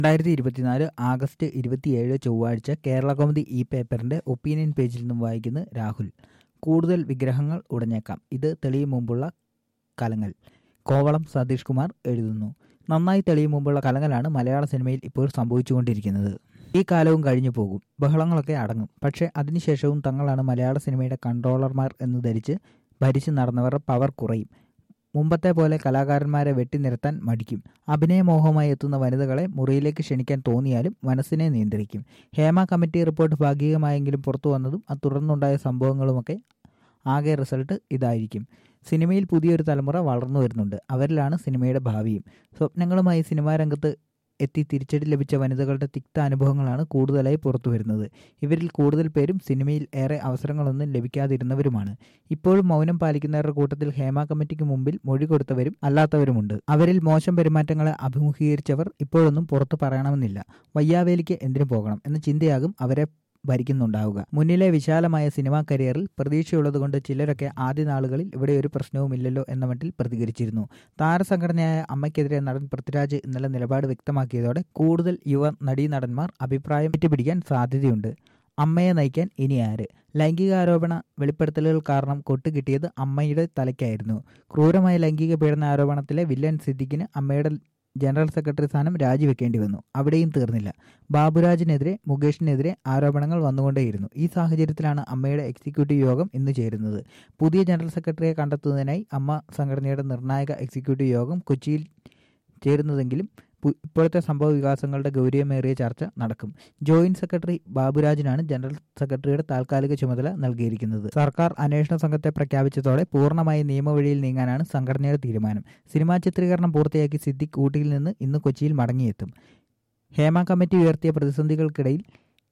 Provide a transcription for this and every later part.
രണ്ടായിരത്തി ഇരുപത്തിനാല് ആഗസ്റ്റ് ഇരുപത്തിയേഴ് ചൊവ്വാഴ്ച കേരള കൗമുദി ഈ പേപ്പറിന്റെ ഒപ്പീനിയൻ പേജിൽ നിന്നും വായിക്കുന്ന രാഹുൽ കൂടുതൽ വിഗ്രഹങ്ങൾ ഉടഞ്ഞേക്കാം ഇത് തെളിയും മുമ്പുള്ള കലങ്ങൽ കോവളം സതീഷ് കുമാർ എഴുതുന്നു നന്നായി തെളിയും മുമ്പുള്ള കലങ്ങലാണ് മലയാള സിനിമയിൽ ഇപ്പോൾ സംഭവിച്ചുകൊണ്ടിരിക്കുന്നത് ഈ കാലവും കഴിഞ്ഞു പോകും ബഹളങ്ങളൊക്കെ അടങ്ങും പക്ഷേ അതിനുശേഷവും തങ്ങളാണ് മലയാള സിനിമയുടെ കൺട്രോളർമാർ എന്ന് ധരിച്ച് ഭരിച്ചു നടന്നവരുടെ പവർ കുറയും മുമ്പത്തെ പോലെ കലാകാരന്മാരെ വെട്ടിനിരത്താൻ മടിക്കും അഭിനയമോഹമായി എത്തുന്ന വനിതകളെ മുറിയിലേക്ക് ക്ഷണിക്കാൻ തോന്നിയാലും മനസ്സിനെ നിയന്ത്രിക്കും ഹേമ കമ്മിറ്റി റിപ്പോർട്ട് ഭാഗികമായെങ്കിലും പുറത്തു വന്നതും അത് തുടർന്നുണ്ടായ സംഭവങ്ങളുമൊക്കെ ആകെ റിസൾട്ട് ഇതായിരിക്കും സിനിമയിൽ പുതിയൊരു തലമുറ വളർന്നു വരുന്നുണ്ട് അവരിലാണ് സിനിമയുടെ ഭാവിയും സ്വപ്നങ്ങളുമായി സിനിമാ രംഗത്ത് എത്തി തിരിച്ചടി ലഭിച്ച വനിതകളുടെ തിക്ത അനുഭവങ്ങളാണ് കൂടുതലായി പുറത്തു വരുന്നത് ഇവരിൽ കൂടുതൽ പേരും സിനിമയിൽ ഏറെ അവസരങ്ങളൊന്നും ലഭിക്കാതിരുന്നവരുമാണ് ഇപ്പോഴും മൗനം പാലിക്കുന്നവരുടെ കൂട്ടത്തിൽ ഹേമ കമ്മിറ്റിക്ക് മുമ്പിൽ മൊഴി കൊടുത്തവരും അല്ലാത്തവരുമുണ്ട് അവരിൽ മോശം പെരുമാറ്റങ്ങളെ അഭിമുഖീകരിച്ചവർ ഇപ്പോഴൊന്നും പുറത്തു പറയണമെന്നില്ല വയ്യാവേലിക്ക് എന്തിനു പോകണം എന്ന ചിന്തയാകും അവരെ ഭരിക്കുന്നുണ്ടാവുക മുന്നിലെ വിശാലമായ സിനിമാ കരിയറിൽ പ്രതീക്ഷയുള്ളതുകൊണ്ട് ചിലരൊക്കെ ആദ്യ നാളുകളിൽ ഇവിടെ ഒരു പ്രശ്നവുമില്ലല്ലോ എന്ന മട്ടിൽ പ്രതികരിച്ചിരുന്നു താരസംഘടനയായ അമ്മയ്ക്കെതിരെ നടൻ പൃഥ്വിരാജ് ഇന്നലെ നിലപാട് വ്യക്തമാക്കിയതോടെ കൂടുതൽ യുവ നടീനടന്മാർ അഭിപ്രായം ഏറ്റുപിടിക്കാൻ സാധ്യതയുണ്ട് അമ്മയെ നയിക്കാൻ ഇനി ആര് ലൈംഗികാരോപണ വെളിപ്പെടുത്തലുകൾ കാരണം കൊട്ടുകിട്ടിയത് അമ്മയുടെ തലയ്ക്കായിരുന്നു ക്രൂരമായ ലൈംഗിക പീഡന ആരോപണത്തിലെ വില്ലൻ സിദ്ദിഖിന് അമ്മയുടെ ജനറൽ സെക്രട്ടറി സ്ഥാനം രാജിവെക്കേണ്ടി വന്നു അവിടെയും തീർന്നില്ല ബാബുരാജിനെതിരെ മുകേഷിനെതിരെ ആരോപണങ്ങൾ വന്നുകൊണ്ടേയിരുന്നു ഈ സാഹചര്യത്തിലാണ് അമ്മയുടെ എക്സിക്യൂട്ടീവ് യോഗം ഇന്ന് ചേരുന്നത് പുതിയ ജനറൽ സെക്രട്ടറിയെ കണ്ടെത്തുന്നതിനായി അമ്മ സംഘടനയുടെ നിർണായക എക്സിക്യൂട്ടീവ് യോഗം കൊച്ചിയിൽ ചേരുന്നതെങ്കിലും ഇപ്പോഴത്തെ സംഭവ വികാസങ്ങളുടെ ഗൗരവമേറിയ ചർച്ച നടക്കും ജോയിന്റ് സെക്രട്ടറി ബാബുരാജിനാണ് ജനറൽ സെക്രട്ടറിയുടെ താൽക്കാലിക ചുമതല നൽകിയിരിക്കുന്നത് സർക്കാർ അന്വേഷണ സംഘത്തെ പ്രഖ്യാപിച്ചതോടെ പൂർണ്ണമായി നിയമവഴിയിൽ നീങ്ങാനാണ് സംഘടനയുടെ തീരുമാനം സിനിമാ ചിത്രീകരണം പൂർത്തിയാക്കി സിദ്ദിഖ് ഊട്ടിയിൽ നിന്ന് ഇന്ന് കൊച്ചിയിൽ മടങ്ങിയെത്തും ഹേമ കമ്മിറ്റി ഉയർത്തിയ പ്രതിസന്ധികൾക്കിടയിൽ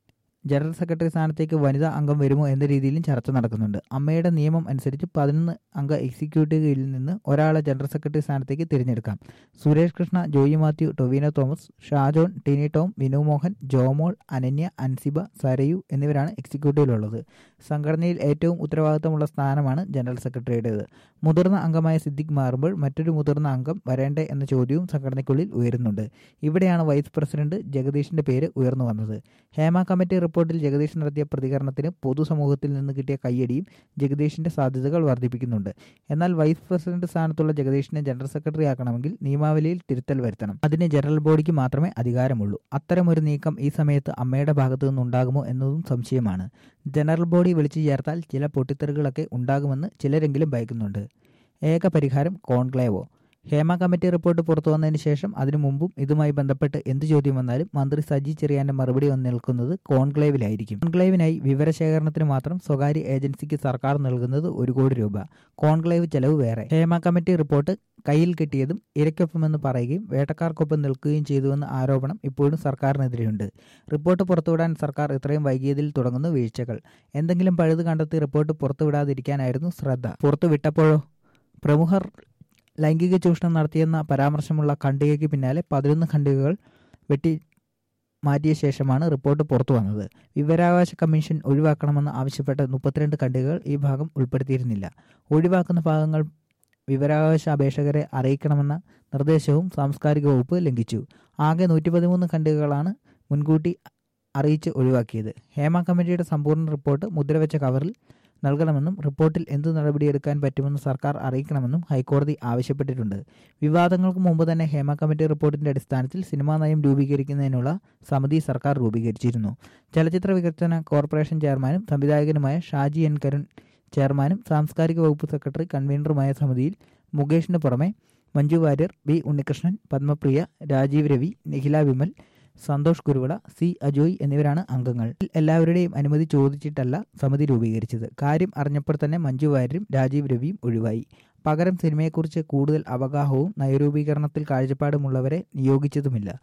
ജനറൽ സെക്രട്ടറി സ്ഥാനത്തേക്ക് വനിതാ അംഗം വരുമോ എന്ന രീതിയിലും ചർച്ച നടക്കുന്നുണ്ട് അമ്മയുടെ നിയമം അനുസരിച്ച് പതിനൊന്ന് അംഗ എക്സിക്യൂട്ടീവിൽ നിന്ന് ഒരാളെ ജനറൽ സെക്രട്ടറി സ്ഥാനത്തേക്ക് തിരഞ്ഞെടുക്കാം Suresh Krishna Joy Mathew Tovino Thomas Shajon Tini Tom Vinu Mohan Jomol Ananya Ansiba Sarayu എന്നിവരാണ് എക്സിക്യൂട്ടീവിലുള്ളത് സംഘടനയിൽ ഏറ്റവും ഉത്തരവാദിത്തമുള്ള സ്ഥാനമാണ് ജനറൽ സെക്രട്ടറിയുടേത് മുതിർന്ന അംഗമായ സിദ്ദിഖ് മാറുമ്പോൾ മറ്റൊരു മുതിർന്ന അംഗം വരേണ്ടേ എന്ന ചോദ്യവും സംഘടനയ്ക്കുള്ളിൽ ഉയരുന്നുണ്ട് ഇവിടെയാണ് വൈസ് പ്രസിഡന്റ് ജഗദീഷിന്റെ പേര് ഉയർന്നു വന്നത് ഹേമ കമ്മിറ്റി റിപ്പോർട്ടിൽ ജഗദീഷ് നടത്തിയ പ്രതികരണത്തിന് പൊതുസമൂഹത്തിൽ നിന്ന് കിട്ടിയ കയ്യടിയും ജഗദീഷിന്റെ സാധ്യതകൾ വർദ്ധിപ്പിക്കുന്നുണ്ട് എന്നാൽ വൈസ് പ്രസിഡന്റ് സ്ഥാനത്തുള്ള ജഗദീഷിനെ ജനറൽ സെക്രട്ടറി ആക്കണമെങ്കിൽ നിയമാവലിയിൽ തിരുത്തൽ വരുത്തണം അതിന് ജനറൽ ബോഡിക്ക് മാത്രമേ അധികാരമുള്ളൂ അത്തരമൊരു നീക്കം ഈ സമയത്ത് അമ്മയുടെ ഭാഗത്തു നിന്നുണ്ടാകുമോ എന്നതും സംശയമാണ് ജനറൽ ബോഡി വിളിച്ചു ചേർത്താൽ ചില പൊട്ടിത്തെറികളൊക്കെ ഉണ്ടാകുമെന്ന് ചിലരെങ്കിലും ഭയക്കുന്നുണ്ട് ഏക പരിഹാരം കോൺക്ലേവോ ഹേമ കമ്മിറ്റി റിപ്പോർട്ട് പുറത്തു വന്നതിന് ശേഷം അതിനു മുമ്പും ഇതുമായി ബന്ധപ്പെട്ട് എന്ത് ചോദ്യം വന്നാലും മന്ത്രി സജി ചെറിയാന്റെ മറുപടി വന്ന് നിൽക്കുന്നത് കോൺക്ലേവിലായിരിക്കും കോൺക്ലേവിനായി വിവരശേഖരണത്തിന് മാത്രം സ്വകാര്യ ഏജൻസിക്ക് സർക്കാർ നൽകുന്നത് ഒരു കോടി രൂപ കോൺക്ലേവ് ചെലവ് വേറെ ഹേമ കമ്മിറ്റി റിപ്പോർട്ട് കയ്യിൽ കിട്ടിയതും ഇരയ്ക്കൊപ്പമെന്ന് പറയുകയും വേട്ടക്കാർക്കൊപ്പം നിൽക്കുകയും ചെയ്തുവെന്ന ആരോപണം ഇപ്പോഴും സർക്കാരിനെതിരെയുണ്ട് റിപ്പോർട്ട് പുറത്തുവിടാൻ സർക്കാർ ഇത്രയും വൈകിയതിൽ തുടങ്ങുന്നു വീഴ്ചകൾ എന്തെങ്കിലും പഴുത് കണ്ടെത്തി റിപ്പോർട്ട് പുറത്തുവിടാതിരിക്കാനായിരുന്നു ശ്രദ്ധ പുറത്തുവിട്ടപ്പോഴോ പ്രമുഖർ ലൈംഗിക ചൂഷണം നടത്തിയെന്ന പരാമർശമുള്ള ഖണ്ഡികയ്ക്ക് പിന്നാലെ പതിനൊന്ന് ഖണ്ഡികകൾ വെട്ടി മാറ്റിയ ശേഷമാണ് റിപ്പോർട്ട് പുറത്തു വന്നത് വിവരാവകാശ കമ്മീഷൻ ഒഴിവാക്കണമെന്ന് ആവശ്യപ്പെട്ട മുപ്പത്തിരണ്ട് ഖണ്ഡികകൾ ഈ ഭാഗം ഉൾപ്പെടുത്തിയിരുന്നില്ല ഒഴിവാക്കുന്ന ഭാഗങ്ങൾ വിവരാവകാശ അപേക്ഷകരെ അറിയിക്കണമെന്ന നിർദ്ദേശവും സാംസ്കാരിക വകുപ്പ് ലംഘിച്ചു ആകെ നൂറ്റി പതിമൂന്ന് ഖണ്ഡികകളാണ് മുൻകൂട്ടി അറിയിച്ച് ഒഴിവാക്കിയത് ഹേമ കമ്മിറ്റിയുടെ സമ്പൂർണ്ണ റിപ്പോർട്ട് മുദ്രവെച്ച കവറിൽ നൽകണമെന്നും റിപ്പോർട്ടിൽ എന്തു നടപടിയെടുക്കാൻ പറ്റുമെന്ന് സർക്കാർ അറിയിക്കണമെന്നും ഹൈക്കോടതി ആവശ്യപ്പെട്ടിട്ടുണ്ട് വിവാദങ്ങൾക്ക് മുമ്പ് തന്നെ ഹേമ കമ്മിറ്റി റിപ്പോർട്ടിന്റെ അടിസ്ഥാനത്തിൽ സിനിമാ നയം രൂപീകരിക്കുന്നതിനുള്ള സമിതി സർക്കാർ രൂപീകരിച്ചിരുന്നു ചലച്ചിത്ര വികസന കോർപ്പറേഷൻ ചെയർമാനും സംവിധായകനുമായ ഷാജി എൻ കരുൺ ചെയർമാനും സാംസ്കാരിക വകുപ്പ് സെക്രട്ടറി കൺവീനറുമായ സമിതിയിൽ മുകേഷിന് പുറമെ മഞ്ജു വാര്യർ ബി ഉണ്ണികൃഷ്ണൻ പത്മപ്രിയ രാജീവ് രവി നിഖില വിമൽ സന്തോഷ് കുരുവിള സി അജോയ് എന്നിവരാണ് അംഗങ്ങൾ എല്ലാവരുടെയും അനുമതി ചോദിച്ചിട്ടല്ല സമിതി രൂപീകരിച്ചത് കാര്യം അറിഞ്ഞപ്പോൾ തന്നെ മഞ്ജു വാര്യരും രാജീവ് രവിയും ഒഴിവായി പകരം സിനിമയെക്കുറിച്ച് കൂടുതൽ അവഗാഹവും നയരൂപീകരണത്തിൽ കാഴ്ചപ്പാടുമുള്ളവരെ നിയോഗിച്ചതുമില്ല